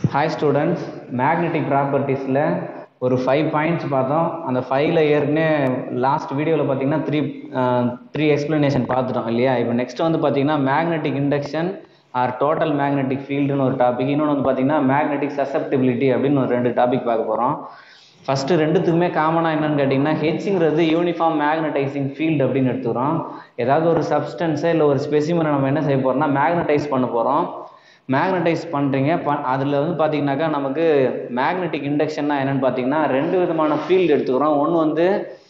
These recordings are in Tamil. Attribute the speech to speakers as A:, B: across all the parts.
A: ஹாய் ஸ்டூடெண்ட்ஸ் மேக்னெட்டிக் ப்ராப்பர்ட்டிஸில் ஒரு ஃபைவ் பாயிண்ட்ஸ் பார்த்தோம் அந்த ஃபைவ்ல ஏற்கனவே லாஸ்ட் வீடியோவில் பார்த்தீங்கன்னா த்ரீ த்ரீ எக்ஸ்ப்ளனேஷன் பார்த்துட்டோம் இல்லையா இப்போ நெக்ஸ்ட் வந்து பார்த்தீங்கன்னா magnetic induction or total magnetic ஃபீல்டுன்னு ஒரு டாபிக் இன்னொன்று வந்து பார்த்தீங்கன்னா மேக்னெட்டிக் சசப்டிபிலிட்டி அப்படின்னு ஒரு ரெண்டு டாபிக் பார்க்க போகிறோம் ஃபஸ்ட்டு ரெண்டுத்துக்குமே காமனாக என்னன்னு கேட்டிங்கன்னா ஹெச்ங்கிறது யூனிஃபார்ம் மேக்னடைசிங் ஃபீல்டு அப்படின்னு எடுத்துக்கிறோம் ஏதாவது ஒரு சப்ஸ்டன்ஸை இல்லை ஒரு ஸ்பெசிமனை நம்ம என்ன செய்ய போகிறோம்னா மேக்னடைஸ் பண்ண போகிறோம் மேக்னடைஸ் பண்ணுறீங்க ப அதில் வந்து பார்த்தீங்கன்னாக்கா நமக்கு மேக்னெட்டிக் இண்டக்ஷன்னா என்னென்னு பார்த்தீங்கன்னா ரெண்டு விதமான ஃபீல்டு எடுத்துக்கிறோம் ஒன்று வந்து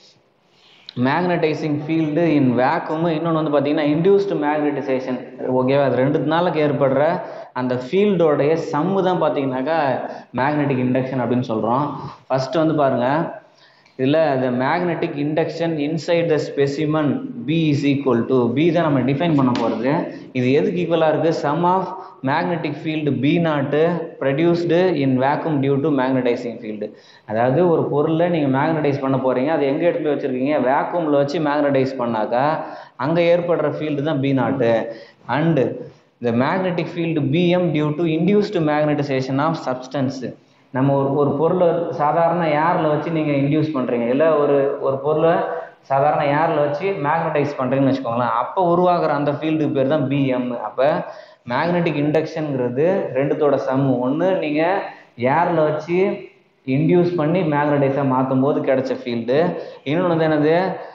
A: மேக்னடைசிங் ஃபீல்டு இன் வேக்கும் இன்னொன்று வந்து பார்த்தீங்கன்னா இன்டியூஸ்டு மேக்னடைசேஷன் ஓகேவா அது ரெண்டு நாளுக்கு ஏற்படுற அந்த ஃபீல்டோடைய சம்மு தான் பார்த்தீங்கன்னாக்கா மேக்னெட்டிக் இண்டக்ஷன் அப்படின்னு சொல்கிறோம் ஃபஸ்ட்டு வந்து பாருங்கள் இதில் the magnetic induction inside the specimen B is equal to B தான் நம்ம டிஃபைன் பண்ண போகிறது இது எதுக்கு ஈக்குவலாக இருக்குது sum of magnetic field B naught produced in vacuum due to magnetising field அதாவது ஒரு பொருளை நீங்கள் மேக்னடைஸ் பண்ண போகிறீங்க அது எங்கே எடுத்து போய் வச்சுருக்கீங்க வேக்கூமில் வச்சு மேக்னடைஸ் பண்ணாக்கா அங்கே ஏற்படுற ஃபீல்டு தான் B naught and the magnetic field BM due to induced magnetisation of substance நம்ம ஒரு ஒரு பொருளை சாதாரண ஏரில் வச்சு நீங்கள் இன்டியூஸ் பண்ணுறீங்க இல்லை ஒரு ஒரு பொருளை சாதாரண ஏரில் வச்சு மேக்னடைஸ் பண்ணுறீங்கன்னு வச்சுக்கோங்களேன் அப்போ உருவாகிற அந்த ஃபீல்டுக்கு பேர் தான் பிஎம் அப்போ மேக்னெட்டிக் இண்டக்ஷனுங்கிறது ரெண்டுத்தோட சம்மு ஒன்று நீங்கள் ஏரில் வச்சு இன்டியூஸ் பண்ணி மேக்னடைஸாக மாற்றும் போது கிடைச்ச ஃபீல்டு இன்னொன்று வந்து என்னது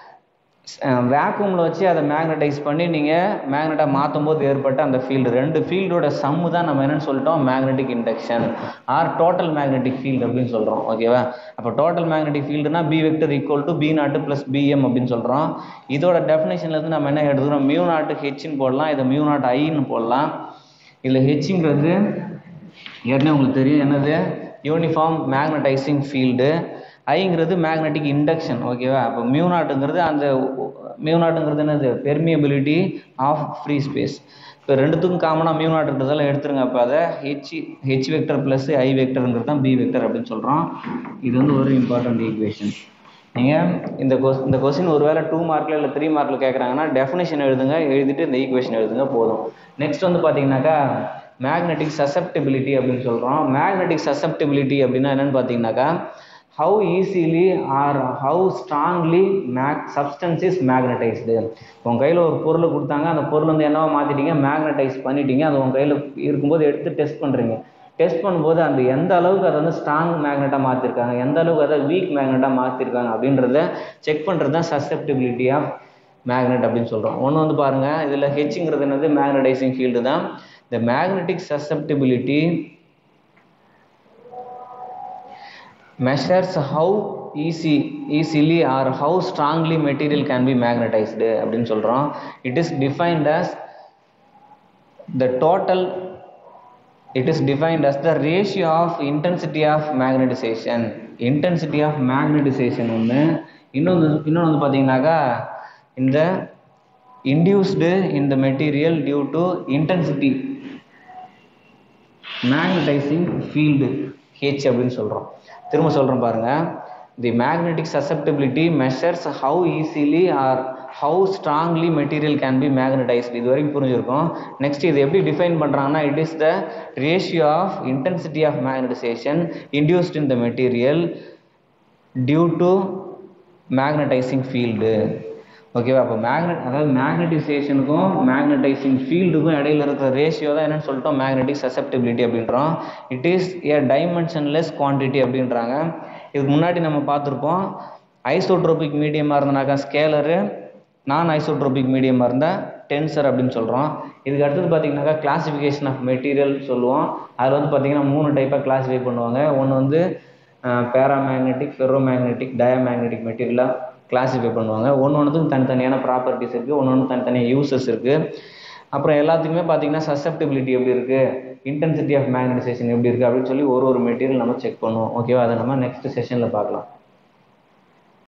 A: வேக்கூமில் வச்சு அதை மேக்னடைஸ் பண்ணி நீங்கள் மேக்னெட்டாக மாற்றும் போது ஏற்பட்ட அந்த ஃபீல்டு ரெண்டு ஃபீல்டோட சம்மு தான் நம்ம என்னென்னு சொல்லிட்டோம் magnetic induction or total magnetic field அப்படின்னு சொல்கிறோம் ஓகேவா அப்போ டோட்டல் மேக்னெட்டிக் ஃபீல்டுனா B vector equal to B naught plus BM அப்படின்னு சொல்கிறோம் இதோட டெஃபினேஷன்லேருந்து நம்ம என்ன எடுத்துக்கிறோம் மியூ நாட்டு ஹெச்னு போடலாம் இதை மியூ நாட் ஐன்னு போடலாம் இதில் ஹெச்ங்கிறது ஏற்கனவே உங்களுக்கு தெரியும் என்னது யூனிஃபார்ம் மேக்னடைசிங் ஃபீல்டு ஐங்கிறது மேக்னெட்டிக் இண்டக்ஷன் ஓகேவா அப்போ மியூ நாட்டுங்கிறது அந்த மியூ நாட்டுங்கிறது என்னது பெர்மியபிலிட்டி ஆஃப் ஃப்ரீ ஸ்பேஸ் இப்போ ரெண்டுத்துக்கும் காமனாக மியூ நாட்டுன்றதெல்லாம் எடுத்துருங்க அப்போ அதை H H vector plus I வெக்டருங்கிறது தான் பி வெக்டர் அப்படின்னு சொல்கிறோம் இது வந்து ஒரு இம்பார்ட்டண்ட் ஈக்குவேஷன் நீங்கள் இந்த கொஸ் இந்த கொஸ்டின் ஒரு வேளை டூ மார்க்கில் இல்லை த்ரீ மார்க்கில் கேட்குறாங்கன்னா டெஃபினேஷன் எழுதுங்க எழுதிட்டு இந்த ஈக்குவேஷன் எழுதுங்க போதும் நெக்ஸ்ட் வந்து பார்த்தீங்கன்னாக்கா மேக்னெட்டிக் சசப்டிபிலிட்டி அப்படின்னு சொல்கிறோம் மேக்னெட்டிக் சசப்டிபிலிட்டி அப்படின்னா என்னென்னு பார்த்தீங்கன்னாக்கா how easily or how strongly mag substance is magnetised உங்கள் கையில் ஒரு பொருளை கொடுத்தாங்க அந்த பொருள் வந்து என்னவா மாற்றிட்டீங்க மேக்னடைஸ் பண்ணிட்டீங்க அது உங்கள் கையில் இருக்கும்போது எடுத்து டெஸ்ட் பண்ணுறீங்க டெஸ்ட் பண்ணும்போது அந்த எந்த அளவுக்கு அதை வந்து ஸ்ட்ராங் மேக்னெட்டாக மாற்றிருக்காங்க எந்த அளவுக்கு அதை வீக் மேக்னெட்டாக மாற்றிருக்காங்க அப்படின்றத செக் பண்ணுறது தான் சசப்டிபிலிட்டி ஆஃப் மேக்னெட் அப்படின்னு சொல்கிறோம் ஒன்று வந்து பாருங்கள் இதில் ஹெச்ங்கிறது என்னது மேக்னடைசிங் ஃபீல்டு தான் இந்த magnetic susceptibility measures how easy easily or how strongly material can be magnetized அப்படின்னு சொல்கிறோம் it is defined as the total it is defined as the ratio of intensity of magnetization intensity of magnetization ஒன்று இன்னொன்று இன்னொன்று வந்து பார்த்தீங்கன்னாக்கா இந்த induced in the material due to intensity magnetizing field H அப்படின்னு சொல்கிறோம் திரும்ப சொல்கிறேன் பாருங்கள் the magnetic susceptibility measures how easily or how strongly material can be magnetised இது வரைக்கும் புரிஞ்சிருக்கும் நெக்ஸ்ட் இது எப்படி டிஃபைன் பண்ணுறாங்கன்னா it is the ratio of intensity of magnetisation induced in the material due to magnetising field ஓகேவா அப்போ மேக்னெட் அதாவது மேக்னடைசேஷனுக்கும் மேக்னடைசிங் ஃபீல்டுக்கும் இடையில இருக்கிற ரேஷியோ தான் என்னென்னு சொல்லிட்டோம் மேக்னெட்டிக் சசப்டிபிலிட்டி அப்படின்றோம் it is a dimensionless quantity அப்படின்றாங்க இதுக்கு முன்னாடி நம்ம பார்த்துருப்போம் ஐசோட்ரோபிக் மீடியமாக இருந்தனாக்கா ஸ்கேலரு நான் ஐசோட்ரோபிக் மீடியமாக இருந்தால் டென்சர் அப்படின்னு சொல்கிறோம் இதுக்கு அடுத்தது பார்த்தீங்கன்னாக்கா கிளாசிஃபிகேஷன் ஆஃப் மெட்டீரியல் சொல்லுவோம் அதில் வந்து பார்த்தீங்கன்னா மூணு டைப்பாக கிளாஸிஃபை பண்ணுவாங்க ஒன்று வந்து பேராமேக்னெட்டிக் ஃபெரோ மேக்னெட்டிக் டயமேக்னெட்டிக் மெட்டீரியலாக கிளாஸிஃபை பண்ணுவாங்க ஒன்று ஒன்றுக்கும் தனித்தனியான ப்ராப்பர்ட்டிஸ் இருக்குது ஒன்று ஒன்று தனித்தனியாக யூசஸ் இருக்குது அப்புறம் எல்லாத்துக்குமே பார்த்தீங்கன்னா சசப்டிபிலிட்டி எப்படி இருக்குது இன்டென்சிட்டி ஆஃப் மேக்னடைசேஷன் எப்படி இருக்குது அப்படின்னு சொல்லி ஒரு ஒரு மெட்டீரியல் நம்ம செக் பண்ணுவோம் ஓகேவா அதை நம்ம நெக்ஸ்ட் செஷனில் பார்க்கலாம்